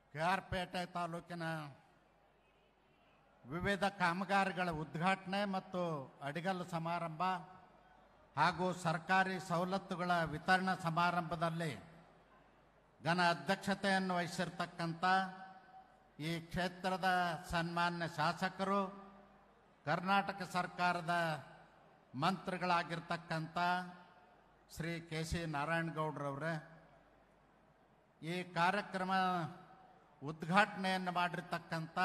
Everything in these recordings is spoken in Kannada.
ಕೆ ಆರ್ ಪೇಟೆ ತಾಲೂಕಿನ ವಿವಿಧ ಕಾಮಗಾರಿಗಳ ಉದ್ಘಾಟನೆ ಮತ್ತು ಅಡಿಗಲ್ಲು ಸಮಾರಂಭ ಹಾಗೂ ಸರ್ಕಾರಿ ಸವಲತ್ತುಗಳ ವಿತರಣಾ ಸಮಾರಂಭದಲ್ಲಿ ಘನ ಅಧ್ಯಕ್ಷತೆಯನ್ನು ವಹಿಸಿರ್ತಕ್ಕಂಥ ಈ ಕ್ಷೇತ್ರದ ಸನ್ಮಾನ್ಯ ಶಾಸಕರು ಕರ್ನಾಟಕ ಸರ್ಕಾರದ ಮಂತ್ರಿಗಳಾಗಿರ್ತಕ್ಕಂಥ ಶ್ರೀ ಕೆ ಸಿ ನಾರಾಯಣಗೌಡ್ರವ್ರೆ ಈ ಕಾರ್ಯಕ್ರಮ ಉದ್ಘಾಟನೆಯನ್ನು ಮಾಡಿರ್ತಕ್ಕಂಥ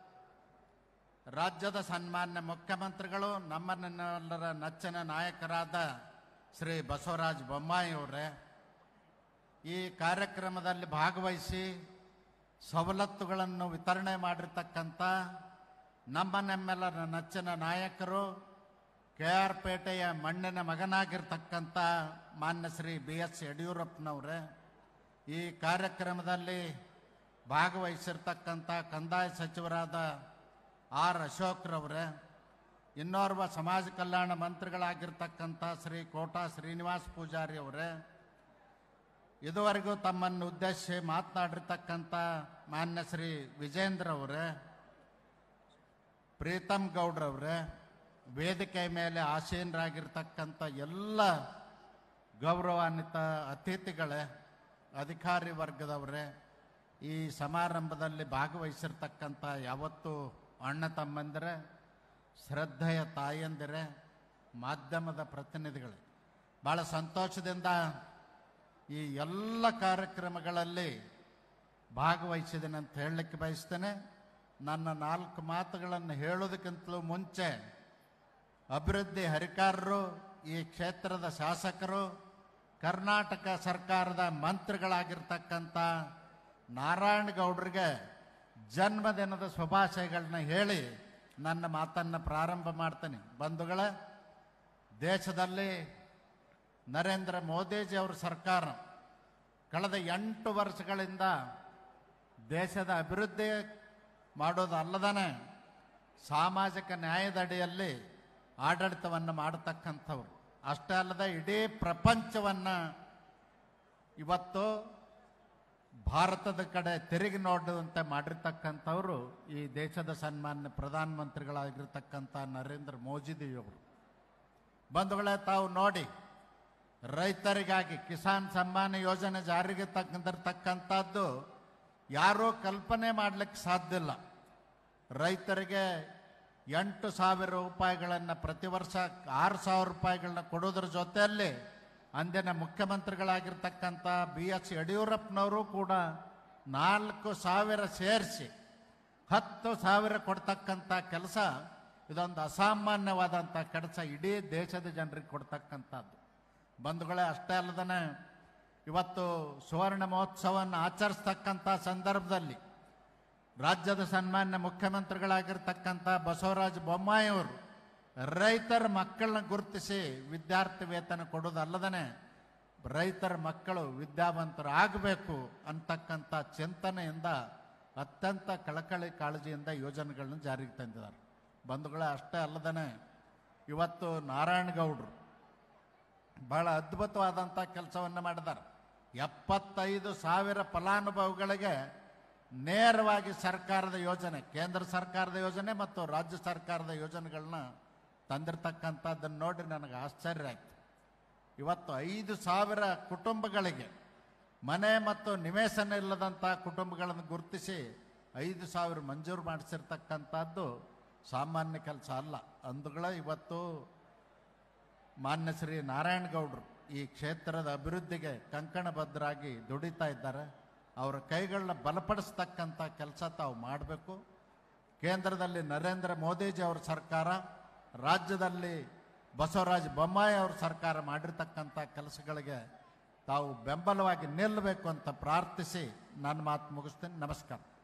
ರಾಜ್ಯದ ಸನ್ಮಾನ್ಯ ಮುಖ್ಯಮಂತ್ರಿಗಳು ನಮ್ಮನ್ನೆಲ್ಲರ ನೆಚ್ಚಿನ ನಾಯಕರಾದ ಶ್ರೀ ಬಸವರಾಜ ಬೊಮ್ಮಾಯಿ ಅವರೇ ಈ ಕಾರ್ಯಕ್ರಮದಲ್ಲಿ ಭಾಗವಹಿಸಿ ಸವಲತ್ತುಗಳನ್ನು ವಿತರಣೆ ಮಾಡಿರ್ತಕ್ಕಂಥ ನಮ್ಮ ನಮ್ಮೆಲ್ಲರ ನೆಚ್ಚಿನ ನಾಯಕರು ಕೆ ಆರ್ ಪೇಟೆಯ ಮಣ್ಣಿನ ಮಗನಾಗಿರ್ತಕ್ಕಂಥ ಮಾನ್ಯ ಶ್ರೀ ಬಿ ಎಸ್ ಯಡಿಯೂರಪ್ಪನವರೇ ಈ ಕಾರ್ಯಕ್ರಮದಲ್ಲಿ ಭಾಗವಹಿಸಿರ್ತಕ್ಕಂಥ ಕಂದಾಯ ಸಚಿವರಾದ ಆರ್ ಅಶೋಕ್ರವರೇ ಇನ್ನೋರ್ವ ಸಮಾಜ ಕಲ್ಯಾಣ ಮಂತ್ರಿಗಳಾಗಿರ್ತಕ್ಕಂಥ ಶ್ರೀ ಕೋಟಾ ಶ್ರೀನಿವಾಸ್ ಪೂಜಾರಿ ಅವರೇ ಇದುವರೆಗೂ ತಮ್ಮನ್ನು ಉದ್ದೇಶಿಸಿ ಮಾತನಾಡಿರ್ತಕ್ಕಂಥ ಮಾನ್ಯ ಶ್ರೀ ವಿಜೇಂದ್ರ ಅವರೇ ಪ್ರೀತಮ್ ಗೌಡ್ರವ್ರೆ ವೇದಿಕೆ ಮೇಲೆ ಆಸೀನರಾಗಿರ್ತಕ್ಕಂಥ ಎಲ್ಲ ಗೌರವಾನ್ವಿತ ಅತಿಥಿಗಳೇ ಅಧಿಕಾರಿ ವರ್ಗದವರೇ ಈ ಸಮಾರಂಭದಲ್ಲಿ ಭಾಗವಹಿಸಿರ್ತಕ್ಕಂಥ ಯಾವತ್ತು ಅಣ್ಣ ತಮ್ಮಂದಿರೇ ಶ್ರದ್ಧೆಯ ತಾಯಂದಿರೇ ಮಾಧ್ಯಮದ ಪ್ರತಿನಿಧಿಗಳೇ ಭಾಳ ಸಂತೋಷದಿಂದ ಈ ಎಲ್ಲ ಕಾರ್ಯಕ್ರಮಗಳಲ್ಲಿ ಭಾಗವಹಿಸಿದ್ದೇನೆ ಅಂತ ಹೇಳಲಿಕ್ಕೆ ಬಯಸ್ತೇನೆ ನನ್ನ ನಾಲ್ಕು ಮಾತುಗಳನ್ನು ಹೇಳೋದಕ್ಕಿಂತಲೂ ಮುಂಚೆ ಅಭಿವೃದ್ಧಿ ಹರಿಕಾರರು ಈ ಕ್ಷೇತ್ರದ ಶಾಸಕರು ಕರ್ನಾಟಕ ಸರ್ಕಾರದ ಮಂತ್ರಿಗಳಾಗಿರ್ತಕ್ಕಂಥ ನಾರಾಯಣಗೌಡರಿಗೆ ಜನ್ಮದಿನದ ಶುಭಾಶಯಗಳನ್ನ ಹೇಳಿ ನನ್ನ ಮಾತನ್ನು ಪ್ರಾರಂಭ ಮಾಡ್ತೇನೆ ಬಂಧುಗಳ ದೇಶದಲ್ಲಿ ನರೇಂದ್ರ ಮೋದಿಜಿಯವರ ಸರ್ಕಾರ ಕಳೆದ ಎಂಟು ವರ್ಷಗಳಿಂದ ದೇಶದ ಅಭಿವೃದ್ಧಿ ಮಾಡೋದು ಅಲ್ಲದನೆ ಸಾಮಾಜಿಕ ನ್ಯಾಯದ ಅಡಿಯಲ್ಲಿ ಆಡಳಿತವನ್ನು ಮಾಡತಕ್ಕಂಥವ್ರು ಅಷ್ಟೇ ಅಲ್ಲದೆ ಇಡೀ ಪ್ರಪಂಚವನ್ನು ಇವತ್ತು ಭಾರತದ ಕಡೆ ತಿರುಗಿ ನೋಡುವಂತೆ ಮಾಡಿರ್ತಕ್ಕಂಥವ್ರು ಈ ದೇಶದ ಸನ್ಮಾನ್ಯ ಪ್ರಧಾನಮಂತ್ರಿಗಳಾಗಿರ್ತಕ್ಕಂಥ ನರೇಂದ್ರ ಮೋದಿಜಿಯವರು ಬಂಧುಗಳೇ ತಾವು ನೋಡಿ ರೈತರಿಗಾಗಿ ಕಿಸಾನ್ ಸಮ್ಮಾನ ಯೋಜನೆ ಜಾರಿಗೆ ತಂದಿರತಕ್ಕಂಥದ್ದು ಯಾರೂ ಕಲ್ಪನೆ ಮಾಡಲಿಕ್ಕೆ ಸಾಧ್ಯ ಇಲ್ಲ ರೈತರಿಗೆ ಎಂಟು ಸಾವಿರ ರೂಪಾಯಿಗಳನ್ನು ಪ್ರತಿ ವರ್ಷ ಆರು ಸಾವಿರ ರೂಪಾಯಿಗಳನ್ನ ಕೊಡೋದ್ರ ಜೊತೆಯಲ್ಲಿ ಅಂದಿನ ಮುಖ್ಯಮಂತ್ರಿಗಳಾಗಿರ್ತಕ್ಕಂಥ ಬಿ ಎಸ್ ಯಡಿಯೂರಪ್ಪನವರು ಕೂಡ ನಾಲ್ಕು ಸಾವಿರ ಸೇರಿಸಿ ಹತ್ತು ಸಾವಿರ ಕೊಡ್ತಕ್ಕಂಥ ಕೆಲಸ ಇದೊಂದು ಅಸಾಮಾನ್ಯವಾದಂಥ ಕೆಲಸ ಇಡೀ ದೇಶದ ಜನರಿಗೆ ಕೊಡ್ತಕ್ಕಂಥದ್ದು ಬಂಧುಗಳೇ ಅಷ್ಟೇ ಅಲ್ಲದೇ ಇವತ್ತು ಸುವರ್ಣ ಮಹೋತ್ಸವವನ್ನು ಆಚರಿಸ್ತಕ್ಕಂಥ ಸಂದರ್ಭದಲ್ಲಿ ರಾಜ್ಯದ ಸನ್ಮಾನ್ಯ ಮುಖ್ಯಮಂತ್ರಿಗಳಾಗಿರ್ತಕ್ಕಂಥ ಬಸವರಾಜ ಬೊಮ್ಮಾಯಿ ಅವರು ರೈತರ ಮಕ್ಕಳನ್ನ ಗುರುತಿಸಿ ವಿದ್ಯಾರ್ಥಿ ವೇತನ ಕೊಡೋದಲ್ಲದೇ ರೈತರ ಮಕ್ಕಳು ವಿದ್ಯಾವಂತರು ಆಗಬೇಕು ಅಂತಕ್ಕಂಥ ಚಿಂತನೆಯಿಂದ ಅತ್ಯಂತ ಕಳಕಳಿ ಕಾಳಜಿಯಿಂದ ಯೋಜನೆಗಳನ್ನ ಜಾರಿಗೆ ತಂದಿದ್ದಾರೆ ಬಂಧುಗಳೇ ಅಷ್ಟೇ ಅಲ್ಲದೇ ಇವತ್ತು ನಾರಾಯಣಗೌಡರು ಬಹಳ ಅದ್ಭುತವಾದಂಥ ಕೆಲಸವನ್ನು ಮಾಡಿದ್ದಾರೆ ಎಪ್ಪತ್ತೈದು ಸಾವಿರ ಫಲಾನುಭವಿಗಳಿಗೆ ನೇರವಾಗಿ ಸರ್ಕಾರದ ಯೋಜನೆ ಕೇಂದ್ರ ಸರ್ಕಾರದ ಯೋಜನೆ ಮತ್ತು ರಾಜ್ಯ ಸರ್ಕಾರದ ಯೋಜನೆಗಳನ್ನ ತಂದಿರತಕ್ಕಂಥದ್ದನ್ನು ನೋಡಿ ನನಗೆ ಆಶ್ಚರ್ಯ ಆಯ್ತು ಇವತ್ತು ಐದು ಸಾವಿರ ಕುಟುಂಬಗಳಿಗೆ ಮನೆ ಮತ್ತು ನಿವೇಶನ ಇಲ್ಲದಂಥ ಕುಟುಂಬಗಳನ್ನು ಗುರುತಿಸಿ ಐದು ಸಾವಿರ ಮಂಜೂರು ಮಾಡಿಸಿರ್ತಕ್ಕಂಥದ್ದು ಸಾಮಾನ್ಯ ಕೆಲಸ ಅಲ್ಲ ಅಂದುಗಳ ಇವತ್ತು ಮಾನ್ಯ ಶ್ರೀ ನಾರಾಯಣಗೌಡರು ಈ ಕ್ಷೇತ್ರದ ಅಭಿವೃದ್ಧಿಗೆ ಕಂಕಣಬದ್ಧರಾಗಿ ದುಡಿತಾ ಇದ್ದಾರೆ ಅವರ ಕೈಗಳನ್ನ ಬಲಪಡಿಸ್ತಕ್ಕಂಥ ಕೆಲಸ ತಾವು ಮಾಡಬೇಕು ಕೇಂದ್ರದಲ್ಲಿ ನರೇಂದ್ರ ಮೋದಿಜಿ ಅವರ ಸರ್ಕಾರ ರಾಜ್ಯದಲ್ಲಿ ಬಸವರಾಜ ಬೊಮ್ಮಾಯಿ ಅವ್ರ ಸರ್ಕಾರ ಮಾಡಿರ್ತಕ್ಕಂಥ ಕೆಲಸಗಳಿಗೆ ತಾವು ಬೆಂಬಲವಾಗಿ ನಿಲ್ಲಬೇಕು ಅಂತ ಪ್ರಾರ್ಥಿಸಿ ನನ್ನ ಮಾತು ಮುಗಿಸ್ತೇನೆ ನಮಸ್ಕಾರ